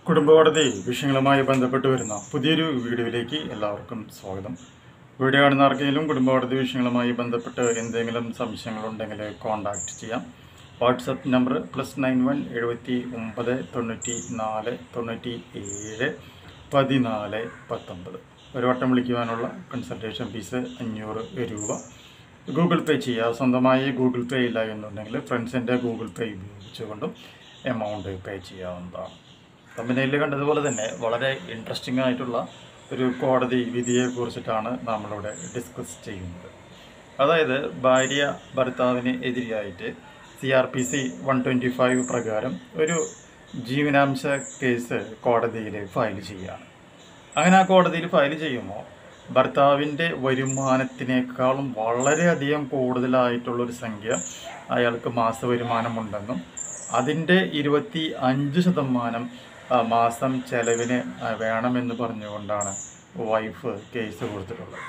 കുടുംബകോടതി വിഷയങ്ങളുമായി ബന്ധപ്പെട്ട് വരുന്ന പുതിയൊരു വീഡിയോയിലേക്ക് എല്ലാവർക്കും സ്വാഗതം വീഡിയോ കാണുന്ന ആർക്കെങ്കിലും കുടുംബകോടതി വിഷയങ്ങളുമായി ബന്ധപ്പെട്ട് എന്തെങ്കിലും സംശയങ്ങളുണ്ടെങ്കിൽ കോൺടാക്റ്റ് ചെയ്യാം WhatsApp number plus nine one എഴുപത്തി ഒമ്പത് തൊണ്ണൂറ്റി നാല് തൊണ്ണൂറ്റി ഏഴ് പതിനാല് പത്തൊമ്പത് ഒരു വട്ടം വിളിക്കുവാനുള്ള കൺസൾട്ടേഷൻ ഫീസ് അഞ്ഞൂറ് രൂപ ഗൂഗിൾ പേ ചെയ്യുക സ്വന്തമായി ഗൂഗിൾ പേ ഇല്ല എന്നുണ്ടെങ്കിൽ ഫ്രണ്ട്സിൻ്റെ ഗൂഗിൾ പേ ഉപയോഗിച്ചുകൊണ്ടും എമൗണ്ട് പേ ചെയ്യാവുന്നതാണ് കമ്പനിയിൽ കണ്ടതുപോലെ തന്നെ വളരെ ഇൻട്രസ്റ്റിംഗ് ആയിട്ടുള്ള ഒരു കോടതി വിധിയെ കുറിച്ചിട്ടാണ് നമ്മളിവിടെ ഡിസ്കസ് ചെയ്യുന്നത് അതായത് ഭാര്യ ഭർത്താവിന് എതിരെയായിട്ട് C R P C one twenty five പ്രകാരം ഒരു ജീവനാംശ കേസ് കോടതിയിൽ ഫയൽ ചെയ്യുകയാണ് അങ്ങനെ ആ കോടതിയിൽ ഫയൽ ചെയ്യുമ്പോൾ ഭർത്താവിൻ്റെ വരുമാനത്തിനേക്കാളും വളരെയധികം കൂടുതലായിട്ടുള്ളൊരു സംഖ്യ അയാൾക്ക് മാസ വരുമാനമുണ്ടെന്നും അതിൻ്റെ ഇരുപത്തി അഞ്ച് ശതമാനം ആ, മാസം ചെലവിന് ആ, വേണമെന്ന് പറഞ്ഞുകൊണ്ടാണ് വൈഫ് കേസ് കൊടുത്തിട്ടുള്ളത്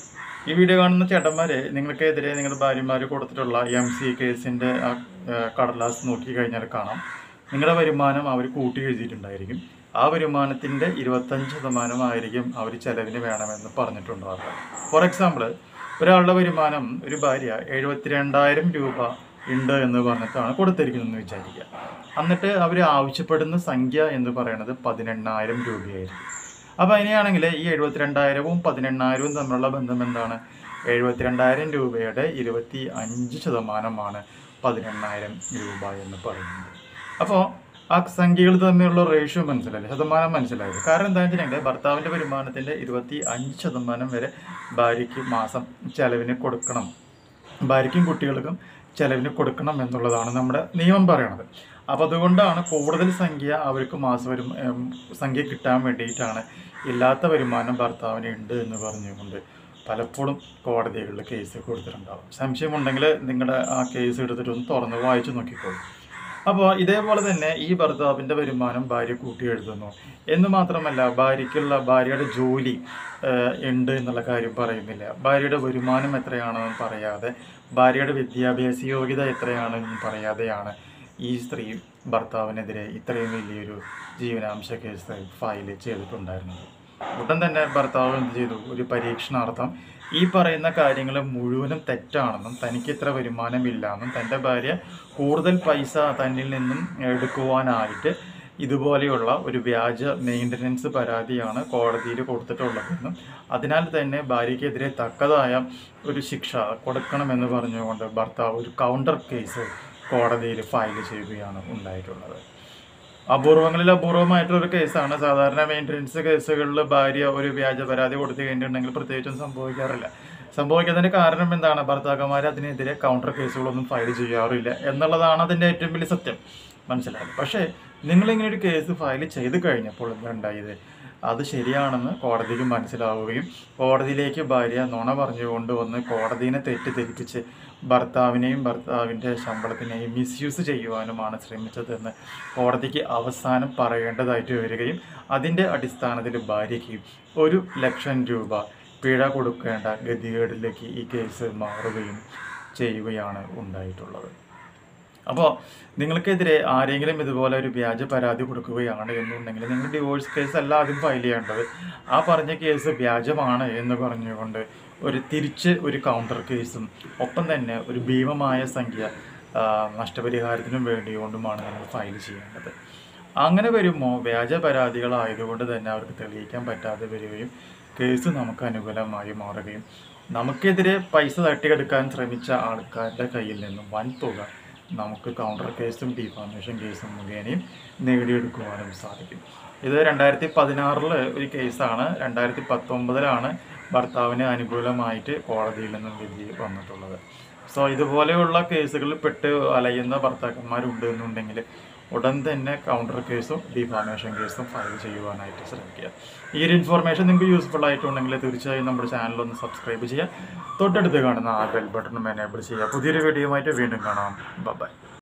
ഈ വീഡിയോ കാണുന്ന ചേട്ടന്മാരെ നിങ്ങൾക്കെതിരെ നിങ്ങളുടെ ഭാര്യമാർ കൊടുത്തിട്ടുള്ള എം സി കേസിൻ്റെ ആ ആ, കടലാസ് നോക്കി കഴിഞ്ഞാൽ കാണാം നിങ്ങളുടെ വരുമാനം അവർ കൂട്ടി എഴുതിയിട്ടുണ്ടായിരിക്കും ആ വരുമാനത്തിൻ്റെ ഇരുപത്തഞ്ച് ശതമാനമായിരിക്കും അവർ ചെലവിന് വേണമെന്ന് പറഞ്ഞിട്ടുണ്ടാവുക ഫോർ എക്സാമ്പിൾ ഒരാളുടെ വരുമാനം ഒരു ഭാര്യ എഴുപത്തിരണ്ടായിരം രൂപ ഉണ്ട് എന്ന് പറഞ്ഞിട്ടാണ് കൊടുത്തിരിക്കുന്നതെന്ന് വിചാരിക്കുക എന്നിട്ട് അവർ ആവശ്യപ്പെടുന്ന സംഖ്യ എന്ന് പറയുന്നത് പതിനെണ്ണായിരം രൂപയായിരിക്കും അപ്പോൾ അതിനെയാണെങ്കിൽ ഈ എഴുപത്തിരണ്ടായിരവും പതിനെണ്ണായിരവും തമ്മിലുള്ള ബന്ധം എന്താണ് എഴുപത്തിരണ്ടായിരം രൂപയുടെ ഇരുപത്തി അഞ്ച് ശതമാനമാണ് പതിനെണ്ണായിരം രൂപ എന്ന് പറയുന്നത് അപ്പോൾ ആ സംഖ്യകൾ തമ്മിലുള്ള റേഷ്യോ മനസ്സിലായില്ലേ ശതമാനം മനസ്സിലായത് കാരണം എന്താ വെച്ചിട്ടുണ്ടെങ്കിൽ ഭർത്താവിൻ്റെ വരുമാനത്തിൻ്റെ ഇരുപത്തി അഞ്ച് ശതമാനം വരെ ഭാര്യയ്ക്ക് മാസം ചെലവിന് കൊടുക്കണം ഭാര്യയ്ക്കും കുട്ടികൾക്കും ചെലവിന് കൊടുക്കണം എന്നുള്ളതാണ് നമ്മുടെ നിയമം പറയണത് അപ്പോൾ അതുകൊണ്ടാണ് കൂടുതൽ സംഖ്യ അവർക്ക് മാസ വരും ഉം, സംഖ്യ കിട്ടാൻ വേണ്ടിയിട്ടാണ് ഇല്ലാത്ത വരുമാനം ഭർത്താവിന് ഉണ്ട് എന്ന് പറഞ്ഞുകൊണ്ട് പലപ്പോഴും കോടതികളിൽ കേസ് കൊടുത്തിട്ടുണ്ടാവും സംശയമുണ്ടെങ്കിൽ നിങ്ങളുടെ ആ കേസ് എടുത്തിട്ട് ഒന്ന് തുറന്ന് വായിച്ചു നോക്കിക്കോളൂ അപ്പോൾ ഇതേപോലെ തന്നെ ഈ ഭർത്താവിൻ്റെ വരുമാനം ഭാര്യ കൂട്ടി എഴുതുന്നു എന്ന് മാത്രമല്ല ഭാര്യയ്ക്കുള്ള ഭാര്യയുടെ ജോലി ഏഹ്, ഉണ്ട് എന്നുള്ള കാര്യം പറയുന്നില്ല ഭാര്യയുടെ വരുമാനം എത്രയാണെന്ന് പറയാതെ ഭാര്യയുടെ വിദ്യാഭ്യാസ യോഗ്യത എത്രയാണെന്ന് പറയാതെയാണ് ഈ സ്ത്രീ ഭർത്താവിനെതിരെ ഇത്രയും വലിയൊരു ജീവനാംശ കേസ് ഫയൽ ചെയ്തിട്ടുണ്ടായിരുന്നത് ഉടൻ തന്നെ ഭർത്താവ് എന്ത് ചെയ്തു ഒരു പരീക്ഷണാർത്ഥം ഈ പറയുന്ന കാര്യങ്ങൾ മുഴുവനും തെറ്റാണെന്നും തനിക്ക് ഇത്ര വരുമാനമില്ല എന്നും തൻ്റെ ഭാര്യ കൂടുതൽ പൈസ തന്നിൽ നിന്നും എടുക്കുവാനായിട്ട് ഇതുപോലെയുള്ള ഒരു വ്യാജ മെയിൻ്റനൻസ് പരാതിയാണ് കോടതിയിൽ കൊടുത്തിട്ടുള്ളതെന്നും അതിനാൽ തന്നെ ഭാര്യയ്ക്കെതിരെ തക്കതായ ഒരു ശിക്ഷ കൊടുക്കണമെന്ന് പറഞ്ഞുകൊണ്ട് ഭർത്താവ് ഒരു കൗണ്ടർ കേസ് കോടതിയിൽ ഫയൽ ചെയ്യുകയാണ് ഉണ്ടായിട്ടുള്ളത് അപൂർവങ്ങളിൽ അപൂർവമായിട്ടുള്ള ഒരു കേസാണ് സാധാരണ മെയിൻ്റനൻസ് കേസുകളിൽ ഭാര്യ ഒരു വ്യാജ പരാതി കൊടുത്തു കഴിഞ്ഞിട്ടുണ്ടെങ്കിൽ പ്രത്യേകിച്ചും സംഭവിക്കാറില്ല സംഭവിക്കുന്നതിന് കാരണം എന്താണ് ഭർത്താക്കന്മാർ അതിനെതിരെ കൗണ്ടർ കേസുകളൊന്നും ഫയൽ ചെയ്യാറില്ല എന്നുള്ളതാണ് അതിൻ്റെ ഏറ്റവും വലിയ സത്യം മനസ്സിലായത് പക്ഷേ നിങ്ങളിങ്ങനെ ഒരു കേസ് ഫയൽ ചെയ്ത് കഴിഞ്ഞപ്പോൾ എന്താ ഉണ്ടായത് അത് ശരിയാണെന്ന് കോടതിക്ക് മനസ്സിലാവുകയും കോടതിയിലേക്ക് ഭാര്യ നുണ പറഞ്ഞുകൊണ്ട് വന്ന് കോടതിനെ തെറ്റിദ്ധരിപ്പിച്ച് ഭർത്താവിനെയും ഭർത്താവിൻ്റെ ശമ്പളത്തിനെയും മിസ്യൂസ് ചെയ്യുവാനുമാണ് ശ്രമിച്ചതെന്ന് കോടതിക്ക് അവസാനം പറയേണ്ടതായിട്ട് വരികയും അതിൻ്റെ അടിസ്ഥാനത്തിൽ ഭാര്യയ്ക്ക് ഒരു ലക്ഷം രൂപ പിഴ കൊടുക്കേണ്ട ഗതികേടിലേക്ക് ഈ കേസ് മാറുകയും ചെയ്യുകയാണ് ഉണ്ടായിട്ടുള്ളത് അപ്പോൾ നിങ്ങൾക്കെതിരെ ആരെങ്കിലും ഇതുപോലെ ഒരു വ്യാജ പരാതി കൊടുക്കുകയാണ് എന്നുണ്ടെങ്കിൽ നിങ്ങൾ ഡിവോഴ്സ് കേസ് അല്ല ആദ്യം ഫയൽ ചെയ്യേണ്ടത് ആ പറഞ്ഞ കേസ് വ്യാജമാണ് എന്ന് പറഞ്ഞുകൊണ്ട് ഒരു തിരിച്ച് ഒരു കൗണ്ടർ കേസും ഒപ്പം തന്നെ ഒരു ഭീമമായ സംഖ്യ ആ, നഷ്ടപരിഹാരത്തിനും വേണ്ടിക്കൊണ്ടുമാണ് നിങ്ങൾ ഫയൽ ചെയ്യേണ്ടത് അങ്ങനെ വരുമ്പോൾ വ്യാജ പരാതികളായതുകൊണ്ട് തന്നെ അവർക്ക് തെളിയിക്കാൻ പറ്റാതെ വരികയും കേസ് നമുക്ക് അനുകൂലമായി മാറുകയും നമുക്കെതിരെ പൈസ തട്ടിയെടുക്കാൻ ശ്രമിച്ച ആൾക്കാരുടെ കയ്യിൽ നിന്നും വൻ തുക നമുക്ക് കൗണ്ടർ കേസും ഡിഫാമേഷൻ കേസും മുഖേനയും നേടിയെടുക്കുവാനും സാധിക്കും ഇത് രണ്ടായിരത്തി പതിനാറിൽ ഒരു കേസാണ് രണ്ടായിരത്തി പത്തൊമ്പതിലാണ് ഭർത്താവിന് അനുകൂലമായിട്ട് കോടതിയിൽ നിന്നും വിധി വന്നിട്ടുള്ളത് സോ ഇതുപോലെയുള്ള കേസുകളിൽ പെട്ട് അലയുന്ന ഭർത്താക്കന്മാരുണ്ട് എന്നുണ്ടെങ്കിൽ ഉടൻ തന്നെ കൗണ്ടർ കേസും ഡിഫാമേഷൻ കേസും ഫയൽ ചെയ്യുവാനായിട്ട് ശ്രമിക്കുക ഈ ഒരു ഇൻഫോർമേഷൻ നിങ്ങൾക്ക് യൂസ്ഫുൾ ആയിട്ടുണ്ടെങ്കിൽ തീർച്ചയായും നമ്മുടെ ചാനൽ ഒന്ന് സബ്സ്ക്രൈബ് ചെയ്യുക തൊട്ടടുത്ത് കാണുന്ന ആ ബെൽ ബട്ടണും എനേബിൾ ചെയ്യുക പുതിയൊരു വീഡിയോ ആയിട്ട് വീണ്ടും കാണാം ബൈ